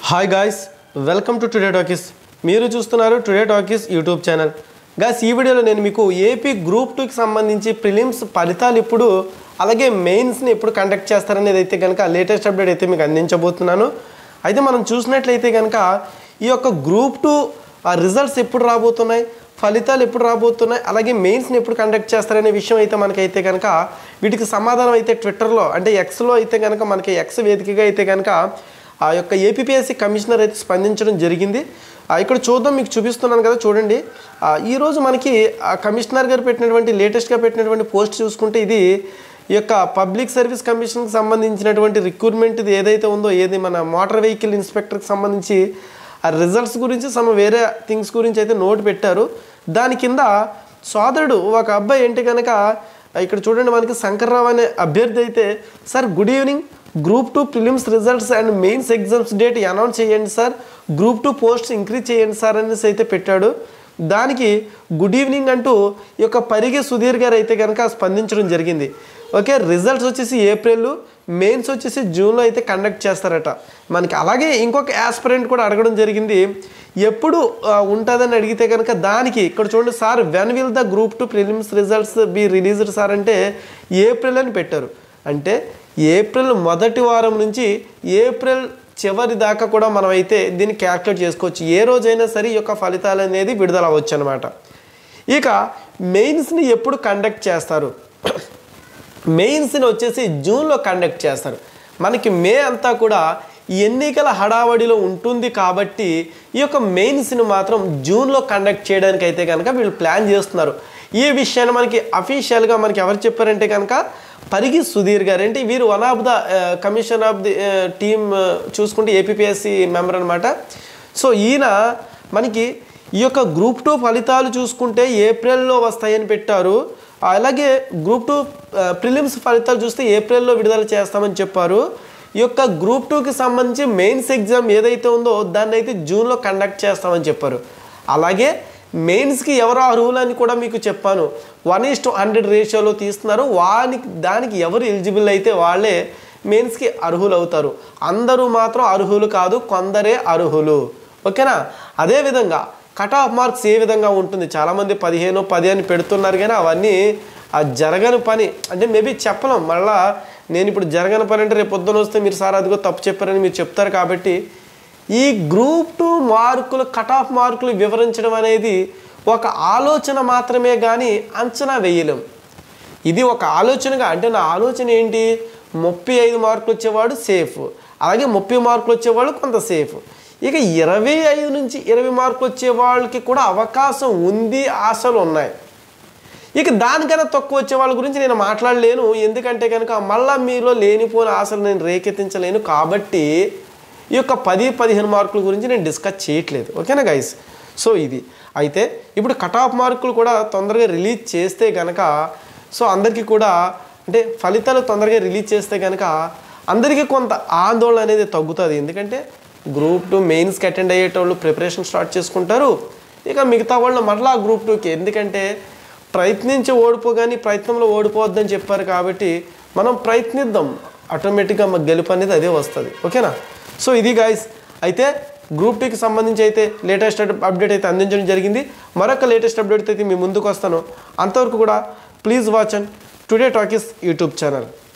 hi guys welcome to today talkies మీరు చూస్తున్నారు today talkies YouTube channel guys ఈ వీడియోలో నేను మీకు ఏపీ గ్రూప్ టూకి సంబంధించి ప్రిలిమ్స్ ఫలితాలు ఇప్పుడు అలాగే మెయిన్స్ని ఎప్పుడు కండక్ట్ చేస్తారనేది అయితే కనుక లేటెస్ట్ అప్డేట్ అయితే మీకు అందించబోతున్నాను అయితే మనం చూసినట్లయితే కనుక ఈ యొక్క గ్రూప్ టూ రిజల్ట్స్ ఎప్పుడు రాబోతున్నాయి ఫలితాలు ఎప్పుడు రాబోతున్నాయి అలాగే మెయిన్స్ని ఎప్పుడు కండక్ట్ చేస్తారనే విషయం అయితే మనకైతే కనుక వీటికి సమాధానం అయితే ట్విట్టర్లో అంటే ఎక్స్లో అయితే కనుక మనకి ఎక్స్ వేదికగా అయితే కనుక ఆ యొక్క ఏపీఎస్సి కమిషనర్ అయితే స్పందించడం జరిగింది ఆ, ఇక్కడ చూద్దాం మీకు చూపిస్తున్నాను కదా చూడండి ఆ, ఈరోజు మనకి ఆ కమిషనర్ గారు పెట్టినటువంటి లేటెస్ట్గా పెట్టినటువంటి పోస్ట్ చూసుకుంటే ఇది ఈ యొక్క పబ్లిక్ సర్వీస్ కమిషన్కి సంబంధించినటువంటి రిక్రూట్మెంట్ ఇది ఏదైతే ఉందో ఏది మన మోటార్ వెహికల్ ఇన్స్పెక్టర్కి సంబంధించి ఆ రిజల్ట్స్ గురించి సమ వేరే థింగ్స్ గురించి అయితే నోట్ పెట్టారు దాని కింద సోదరుడు ఒక అబ్బాయి ఏంటి కనుక ఇక్కడ చూడండి మనకి శంకర్రావు అనే అభ్యర్థి అయితే sir good evening group two prelims results and mains exams date announce చేయండి sir group two post increase చేయండి సార్ అనేసి అయితే పెట్టాడు దానికి గుడ్ ఈవినింగ్ అంటూ ఈ యొక్క పరిగి సుధీర్ గారు అయితే కనుక స్పందించడం జరిగింది ఓకే రిజల్ట్స్ వచ్చేసి ఏప్రిల్ మెయిన్స్ వచ్చేసి జూన్లో అయితే కండక్ట్ చేస్తారట మనకి అలాగే ఇంకొక యాస్పిరెంట్ కూడా అడగడం జరిగింది ఎప్పుడు ఆ, ఉంటుందని అడిగితే కనుక దానికి ఇక్కడ చూడండి sir when will the group two prelims results be released sir అంటే ఏప్రిల్ అని పెట్టారు అంటే ఏప్రిల్ మొదటి వారం నుంచి ఏప్రిల్ చివరి దాకా కూడా మనం అయితే దీన్ని క్యాల్కులేట్ చేసుకోవచ్చు ఏ రోజైనా సరే ఈ యొక్క ఫలితాలు అనేది విడుదల అవ్వచ్చు అనమాట ఇక మెయిన్స్ని ఎప్పుడు కండక్ట్ చేస్తారు మెయిన్స్ని వచ్చేసి జూన్లో కండక్ట్ చేస్తారు మనకి మే అంతా కూడా ఎన్నికల హడావడిలో ఉంటుంది కాబట్టి ఈ యొక్క మెయిన్స్ని మాత్రం జూన్లో కండక్ట్ చేయడానికి అయితే కనుక వీళ్ళు ప్లాన్ చేస్తున్నారు ఈ విషయాన్ని మనకి అఫీషియల్గా మనకి ఎవరు చెప్పారంటే కనుక పరిగి సుధీర్ గారు అంటే వీరు one of the commission of the team చూసుకుంటే ఏపీఎస్సి మెంబర్ అనమాట సో ఈయన మనకి ఈ యొక్క గ్రూప్ టూ ఫలితాలు చూసుకుంటే ఏప్రిల్లో వస్తాయని పెట్టారు అలాగే గ్రూప్ టూ ప్రిలిమ్స్ ఫలితాలు చూస్తే ఏప్రిల్లో విడుదల చేస్తామని చెప్పారు ఈ యొక్క గ్రూప్ టూకి సంబంధించి మెయిన్స్ ఎగ్జామ్ ఏదైతే ఉందో దాన్ని అయితే జూన్లో కండక్ట్ చేస్తామని చెప్పారు అలాగే మెయిన్స్కి ఎవరు అర్హులు అని కూడా మీకు చెప్పాను వన్ ఈస్ టు హండ్రెడ్ రేషియోలో తీస్తున్నారు వానికి దానికి ఎవరు ఎలిజిబుల్ అయితే వాళ్ళే మెయిన్స్కి అర్హులు అవుతారు అందరూ మాత్రం అర్హులు కాదు కొందరే అర్హులు ఓకేనా అదేవిధంగా కట్ ఆఫ్ మార్క్స్ ఏ విధంగా ఉంటుంది చాలామంది పదిహేను పది అని పెడుతున్నారు కానీ అవన్నీ ఆ జరగని పని అంటే మేబీ చెప్పలేం మళ్ళా నేను ఇప్పుడు జరగని పని అంటే రేపు పొద్దున వస్తే మీరు సార్ అదిగో తప్పు చెప్పారని మీరు చెప్తారు కాబట్టి ఈ గ్రూప్ టూ మార్కులు కట్ ఆఫ్ మార్కులు వివరించడం అనేది ఒక ఆలోచన మాత్రమే కానీ అంచనా వేయలేం ఇది ఒక ఆలోచనగా అంటే నా ఆలోచన ఏంటి ముప్పై ఐదు మార్కులు వచ్చేవాడు సేఫ్ అలాగే ముప్పై మార్కులు వచ్చేవాళ్ళు కొంత సేఫ్ ఇక ఇరవై ఐదు నుంచి ఇరవై మార్కులు వచ్చే వాళ్ళకి కూడా అవకాశం ఉంది ఆశలు ఉన్నాయి ఇక దానికన్నా తక్కువ వచ్చే వాళ్ళ గురించి నేను మాట్లాడలేను ఎందుకంటే కనుక మళ్ళా మీలో లేనిపోయిన ఆశలు నేను రేకెత్తించలేను కాబట్టి ఈ యొక్క పది పదిహేను మార్కుల గురించి నేను డిస్కస్ చేయట్లేదు ఓకేనా గైస్ సో ఇది అయితే ఇప్పుడు కట్ ఆఫ్ మార్కులు కూడా తొందరగా రిలీజ్ చేస్తే కనుక సో అందరికీ కూడా అంటే ఫలితాలు తొందరగా రిలీజ్ చేస్తే కనుక అందరికీ కొంత ఆందోళన అనేది తగ్గుతుంది ఎందుకంటే గ్రూప్ టూ మెయిన్స్కి అటెండ్ అయ్యేటోళ్ళు ప్రిపరేషన్ స్టార్ట్ చేసుకుంటారు ఇక మిగతా వాళ్ళు మరలా గ్రూప్ టూకి ఎందుకంటే ప్రయత్నించి ఓడిపోగాని ప్రయత్నంలో ఓడిపోవద్దని చెప్పారు కాబట్టి మనం ప్రయత్నిద్దాం ఆటోమేటిక్గా మాకు గెలుపు అనేది అదే వస్తుంది ఓకేనా సో ఇది గాయస్ అయితే గ్రూప్ టూకి సంబంధించి అయితే లేటెస్ట్ అప్డేట్ అయితే అందించడం జరిగింది మరొక లేటెస్ట్ అప్డేట్ అయితే మీ ముందుకు వస్తాను అంతవరకు కూడా please watch and today talkies YouTube channel